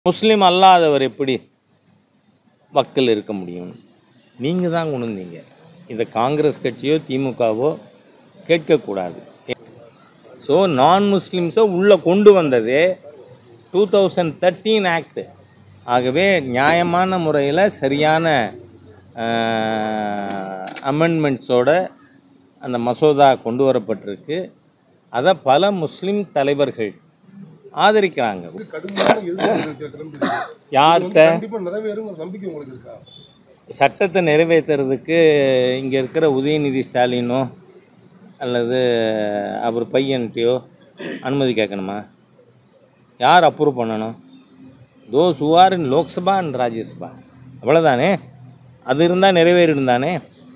முஸ்லீம் அல்லாதவர் எப்படி வக்கில் இருக்க முடியும் நீங்கள் தான் கொண்டு வந்தீங்க இதை காங்கிரஸ் கட்சியோ திமுகவோ கேட்கக்கூடாது ஸோ நான் முஸ்லீம்ஸை உள்ளே கொண்டு வந்ததே டூ தௌசண்ட் தேர்ட்டீன் ஆக்ட் ஆகவே நியாயமான முறையில் சரியான அமெண்ட்மெண்ட்ஸோட அந்த மசோதா கொண்டு வரப்பட்டிருக்கு அதை பல முஸ்லீம் தலைவர்கள் ஆதரிக்கிறாங்க கடுமையான எதிர்ப்பு கேட்கறேன் யார்கிட்ட கண்டிப்பா நிறைவேறும் நம்பிக்கை உங்களுக்கு இருக்கா சட்டத்தை நிறைவேற்றுறதுக்கு இங்கே இருக்கிற உதயநிதி ஸ்டாலினோ அல்லது அவர் பையன்கிட்டயோ அனுமதி கேட்கணுமா யார் அப்ரூவ் பண்ணணும் those are in Lok Sabha and Rajya Sabha அவ்வளோதானே அது இருந்தால் நிறைவேறிடும் தானே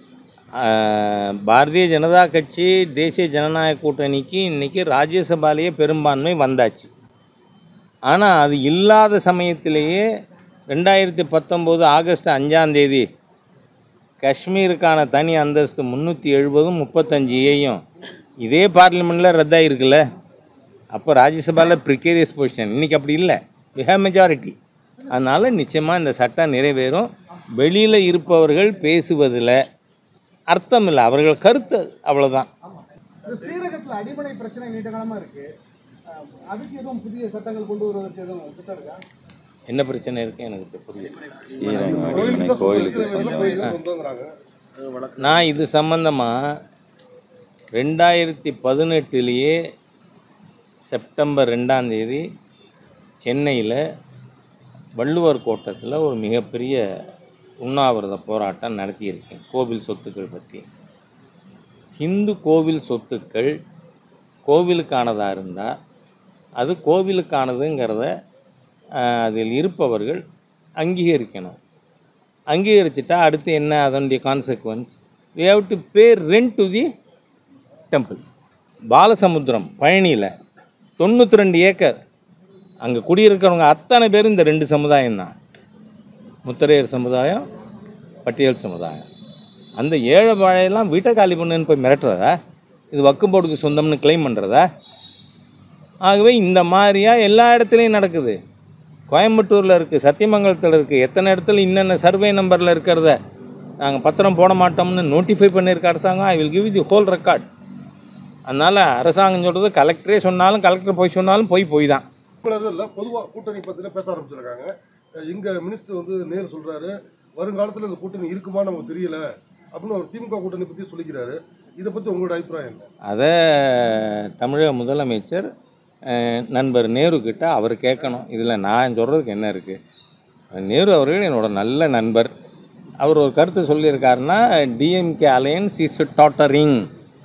ஆஹ், பாரதிய ஜனதா கட்சி தேசிய ஜனநாயக கூட்டணிக்கு இன்றைக்கி ராஜ்யசபாலேயே பெரும்பான்மை வந்தாச்சு ஆனால் அது இல்லாத சமயத்திலேயே ரெண்டாயிரத்தி பத்தொம்போது ஆகஸ்ட் அஞ்சாம் தேதி காஷ்மீருக்கான தனி அந்தஸ்து முந்நூற்றி எழுபதும் முப்பத்தஞ்சு ஏயும் இதே பார்லிமெண்ட்டில் ரத்தாயிருக்குல்ல அப்போ ராஜ்யசபாவில் ப்ரிகேரியஸ் பொசிஷன் இன்றைக்கி அப்படி இல்லை வி ஹேவ் மெஜாரிட்டி அதனால் நிச்சயமாக இந்த சட்டம் நிறைவேறும் வெளியில் இருப்பவர்கள் பேசுவதில் அர்த்தம் இல்லை அவர்கள் கருத்து அவ்வளோதான் அது ஸ்ரீரகத்துல அடிப்படை பிரச்சனை நீண்ட காலமா இருக்கு அஹ் அதுக்கு எதுவும் புதிய சட்டங்கள் கொண்டு வருவதற்கு எதுவும் திட்டம் இருக்கா என்ன பிரச்சனை இருக்குது எனக்கு புரியல கோயிலுக்கு சொந்தங்கிறாங்க நான் இது சம்பந்தமாக ரெண்டாயிரத்தி பதினெட்டுலேயே செப்டம்பர் ரெண்டாம் தேதி சென்னையில் வள்ளுவர் கோட்டத்தில் ஒரு மிகப்பெரிய உண்ணாவிரத போராட்டம் நடத்தியிருக்கேன் கோவில் சொத்துக்கள் பற்றி ஹிந்து கோவில் சொத்துக்கள் கோவிலுக்கானதாக இருந்தால் அது கோவிலுக்கானதுங்கிறத ஆஹ், அதில் இருப்பவர்கள் அங்கீகரிக்கணும் அங்கீகரிச்சிட்டா அடுத்து என்ன அதனுடைய consequences we have to pay rent to the temple Balasamudram பழனியில் தொண்ணூற்றி ரெண்டு ஏக்கர் அங்கே குடியிருக்கிறவங்க அத்தனை பேரும் இந்த ரெண்டு சமுதாயம் தான் முத்தரையர் சமுதாயம் பட்டியல் சமுதாயம் அந்த ஏழை வாழையெல்லாம் வீட்டை காலி பண்ணுன்னு போய் மிரட்டுறதா இது வக்கு போர்டுக்கு சொந்தம்னு கிளைம் பண்ணுறதா ஆகவே இந்த மாதிரியா எல்லா இடத்துலையும் நடக்குது கோயம்புத்தூரில் இருக்குது சத்தியமங்கலத்தில் இருக்குது எத்தனை இடத்துல இன்னென்ன சர்வே நம்பரில் இருக்கிறத நாங்கள் பத்திரம் போட மாட்டோம்னு நோட்டிஃபை பண்ணியிருக்க அரசாங்கம் I will give the whole record அதனால் அரசாங்கம் சொல்கிறது கலெக்டரே சொன்னாலும் கலெக்டர் போய் சொன்னாலும் போய் போய் தான் இல்ல பொதுவா கூட்டணி பத்தின பேச ஆரம்பிச்சிருக்காங்க அஹ் எங்க மினிஸ்டர் வந்து நேரு சொல்றாரு வருங்காலத்துல இந்த கூட்டணி இருக்குமா நமக்கு தெரியல அப்படின்னு ஒரு திமுக கூட்டணி பத்தி சொல்லிக்கிறாரு இதை பத்தி உங்களோட அபிப்பிராயம் என்ன அதை தமிழக முதலமைச்சர் அஹ், நண்பர் நேரு கிட்ட அவர் கேட்கணும் இதில் நான் சொல்கிறதுக்கு என்ன இருக்குது நேரு அவர்கள் என்னோட நல்ல நண்பர் அவர் ஒரு கருத்து சொல்லியிருக்காருன்னா டிஎம்கே அலையன்ஸ் இஸ் டாட்டரிங்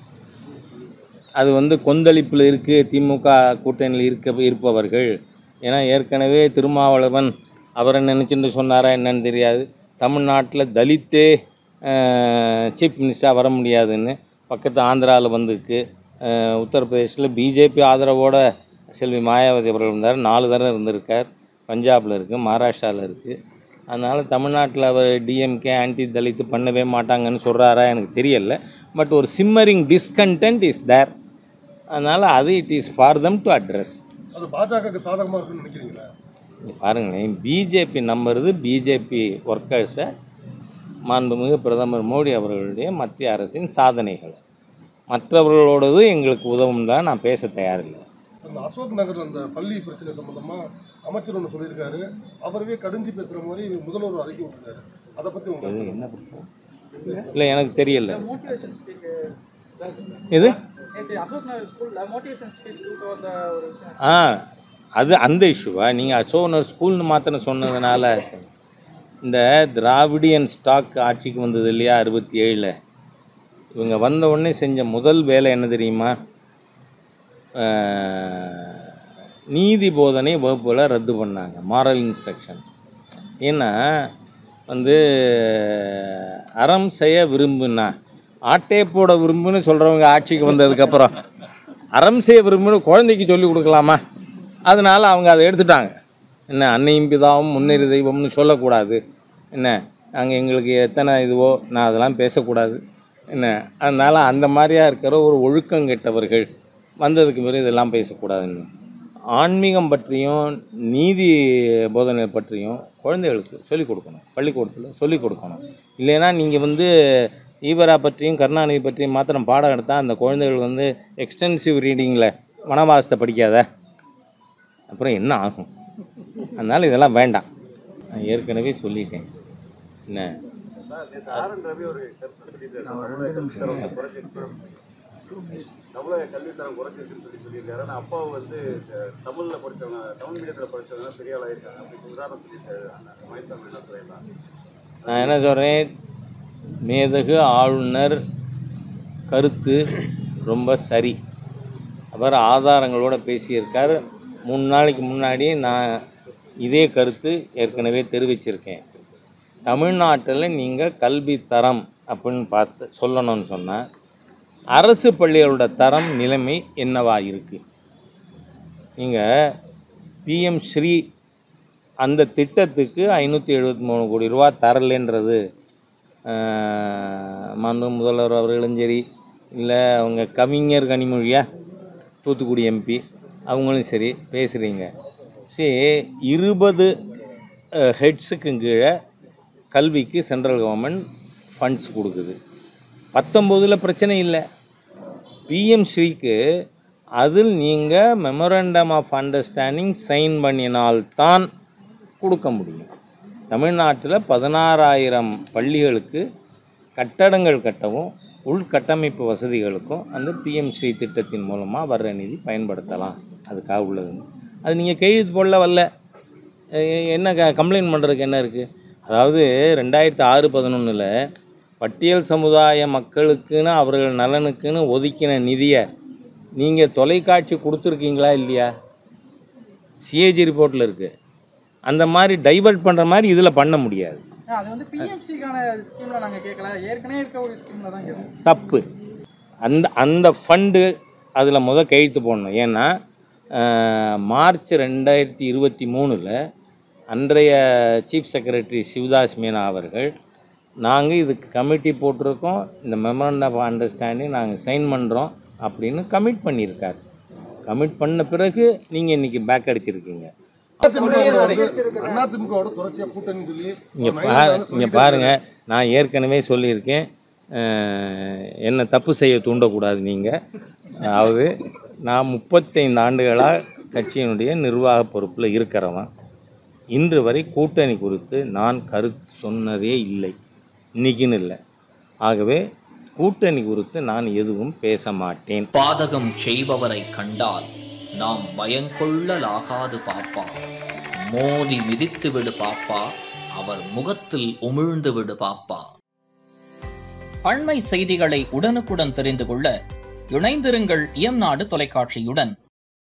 அது வந்து கொந்தளிப்பில் இருக்குது திமுக கூட்டணியில் இருக்க இருப்பவர்கள் ஏன்னா ஏற்கனவே திருமாவளவன் அவரை நினச்சிட்டு சொன்னாரா என்னன்னு தெரியாது தமிழ்நாட்டில் தலித்தே சீஃப் மினிஸ்டராக வர முடியாதுன்னு பக்கத்து ஆந்திராவில் வந்திருக்கு அஹ், உத்தரப்பிரதேசில் பிஜேபி ஆதரவோட செல்வி மாயாவதி அவர்கள் இருந்தார் நாலு தடவை இருந்திருக்கார் பஞ்சாபில் இருக்குது மகாராஷ்டிராவில் இருக்குது அதனால் தமிழ்நாட்டில் அவர் டிஎம்கே ஆன்டி தலித் பண்ணவே மாட்டாங்கன்னு சொல்கிறாரா எனக்கு தெரியல பட் ஒரு சிம்மரிங் டிஸ்கண்டென்ட் இஸ் தேர் அதனால் அது it is for them to address அது பாஜகவுக்கு சாதகமா இருக்குன்னு நினைக்கிறீங்களா இங்க பாருங்களேன் பிஜேபி நம்புறது பிஜேபி ஒர்க்கர்ஸை மாண்புமிகு பிரதமர் மோடி அவர்களுடைய மத்திய அரசின் சாதனைகள் மற்றவர்களோடது எங்களுக்கு உதவும் தான் நான் பேச தயாரில்லை அந்த அசோக் நகர் அந்த பள்ளி பிரச்சனை சம்பந்தமா அமைச்சர் ஒன்று சொல்லியிருக்காரு அவரவே கடிஞ்சு பேசுற மாதிரி முதல்வர் அறிக்கை விட்டுருக்காரு அதை பத்தி இது உங்களுக்கு என்ன பிரச்சனை இல்லை எனக்கு தெரியல மோட்டிவேஷன் ஸ்பீச் இது நேற்று அசோக் நகர் ஸ்கூலில் மோட்டிவேஷன் ஸ்பீச் கொடுக்க வந்த ஒரு விஷயம் ஆ அது அந்த இஷ்யூவா நீங்கள் அசோனர் ஸ்கூல்னு மாத்திரம் சொன்னதுனால இந்த திராவிடியன் ஸ்டாக் ஆட்சிக்கு வந்தது இல்லையா அறுபத்தி ஏழில் இவங்க வந்த உடனே செஞ்ச முதல் வேலை என்ன தெரியுமா அஹ், நீதி போதனை வகுப்புகளை ரத்து பண்ணாங்க மாரல் இன்ஸ்ட்ரக்ஷன் ஏன்னா வந்து அறம் செய்ய விரும்புனா ஆட்டே போட விரும்புன்னு சொல்கிறவங்க ஆட்சிக்கு வந்ததுக்கப்புறம் அறம் செய்ய விரும்புன்னு குழந்தைக்கு சொல்லி கொடுக்கலாமா அதனால அவங்க அதை எடுத்துட்டாங்க என்ன அன்னையும் பிதாவும் முன்னேறி தெய்வம்னு சொல்லக்கூடாது என்ன நாங்கள் எங்களுக்கு எத்தனை இதுவோ நான் அதெல்லாம் பேசக்கூடாது என்ன அதனால் அந்த மாதிரியா இருக்கிற ஒரு ஒழுக்கம் கெட்டவர்கள் வந்ததுக்கு பிறகு இதெல்லாம் பேசக்கூடாதுன்னு ஆன்மீகம் பற்றியும் நீதி போதனை பற்றியும் குழந்தைகளுக்கு சொல்லிக் கொடுக்கணும் பள்ளிக்கூடத்தில் சொல்லிக் கொடுக்கணும் இல்லைன்னா நீங்கள் வந்து ஈவரா பற்றியும் கருணாநிதி பற்றியும் மாத்திரம் பாடம் எடுத்தால் அந்த குழந்தைகள் வந்து எக்ஸ்டென்சிவ் ரீடிங்கில் வனவாசத்தை படிக்காத அப்புறம் என்ன ஆகும் அதனால் இதெல்லாம் வேண்டாம் நான் ஏற்கனவே சொல்லிட்டேன் என்ன தமிழக கல்வித்தரம் குறைச்சிருக்குன்னு சொல்லி சொல்லியிருக்காரு ஆனால் அப்பா வந்து அஹ், தமிழ்ல படிச்சவங்க தமிழ் மீடியத்தில் படிச்சவங்க பெரிய ஆளாக இருக்காங்க அப்படின்னு உதாரணம் சொல்லியிருக்காரு அந்த மயத்தம் என்ன சொல்லலாம் நான் என்ன சொல்கிறேன் மேதகு ஆளுநர் கருத்து ரொம்ப சரி அவர் ஆதாரங்களோட பேசியிருக்கார் மூணு நாளைக்கு முன்னாடி நான் இதே கருத்து ஏற்கனவே தெரிவிச்சிருக்கேன் தமிழ்நாட்டில் நீங்கள் கல்வி தரம் அப்படின்னு பார்த்து சொல்லணும்னு சொன்னால் அரசு பள்ளிகளோட தரம் நிலைமை என்னவா இருக்குது நீங்கள் பிஎம் ஸ்ரீ அந்த திட்டத்துக்கு ஐநூற்றி எழுபத்தி மூணு கோடி ரூபா தரலைன்றது ஆஹ், மாண்பு முதல்வர் அவர்களும் சரி இல்லை அவங்க கவிஞர் கனிமொழியா தூத்துக்குடி எம்பி அவங்களும் சரி பேசுகிறீங்க சரி இருபது ஹெட்ஸுக்கு கீழே கல்விக்கு சென்ட்ரல் கவர்மெண்ட் ஃபண்ட்ஸ் கொடுக்குது பத்தொம்போதில் பிரச்சனை இல்லை பிஎம் ஸ்ரீக்கு அதில் நீங்கள் மெமரண்டம் ஆஃப் அண்டர்ஸ்டாண்டிங் சைன் பண்ணினால்தான் கொடுக்க முடியும் தமிழ்நாட்டில் பதினாறாயிரம் பள்ளிகளுக்கு கட்டடங்கள் கட்டவும் உள்கட்டமைப்பு வசதிகளுக்கும் அந்த பிஎம் ஸ்ரீ திட்டத்தின் மூலமாக வர்ற நிதி பயன்படுத்தலாம் அதுக்காக உள்ளது அது நீங்கள் கையெழுத்து போடல வரல எ- என்ன க கம்ப்ளைண்ட் பண்ணுறதுக்கு என்ன இருக்குது அதாவது ரெண்டாயிரத்து ஆறு பதினொன்றில் பட்டியல் சமுதாய மக்களுக்குன்னு அவர்கள் நலனுக்குன்னு ஒதுக்கின நிதியை நீங்கள் தொலைக்காட்சி கொடுத்துருக்கீங்களா இல்லையா சிஏஜி ரிப்போர்ட்டில் இருக்குது அந்த மாதிரி டைவர்ட் பண்ணுற மாதிரி இதில் பண்ண முடியாது அது வந்து பிஎம்சிக்கான ஸ்கீம்ல நாங்க கேட்கல ஏற்கனவே இருக்க ஒரு ஸ்கீம்ல தான் கேட்கணும் தப்பு அந்த அந்த ஃபண்டு அதில் முத கையெழுத்து போடணும் ஏன்னா அஹ், மார்ச் ரெண்டாயிரத்தி இருபத்தி மூணில் அன்றைய சீஃப் செக்ரட்டரி சிவதாஸ் மீனா அவர்கள் நாங்கள் இதுக்கு கமிட்டி போட்டிருக்கோம் இந்த மெமரண்ட் ஆஃப் அண்டர்ஸ்டாண்டிங் நாங்கள் சைன் பண்ணுறோம் அப்படின்னு கமிட் பண்ணியிருக்கார் கமிட் பண்ண பிறகு நீங்கள் இன்றைக்கி பேக் அடிச்சிருக்கீங்க அதிமுகவோட தொடர்ச்சியா கூட்டணி சொல்லி இங்கே பா இங்கே பாருங்கள் நான் ஏற்கனவே சொல்லியிருக்கேன் அஹ், என்னை தப்பு செய்ய தூண்டக்கூடாது நீங்கள் அதாவது நான் முப்பத்தைந்து ஆண்டுகளாக கட்சியினுடைய நிர்வாக பொறுப்பில் இருக்கிறவன் இன்று வரை கூட்டணி குறித்து நான் கருத்து சொன்னதே இல்லை இன்னைக்குன்னு இல்லை ஆகவே கூட்டணி குறித்து நான் எதுவும் பேச மாட்டேன் பாதகம் செய்பவரை கண்டால் நாம் பயங்கொள்ளலாகாது பாப்பா மோதி மிதித்து விடு பாப்பா அவர் முகத்தில் உமிழ்ந்து விடு பாப்பா அண்மை செய்திகளை உடனுக்குடன் தெரிந்து கொள்ள இணைந்திருங்கள் இயம்நாடு தொலைக்காட்சியுடன்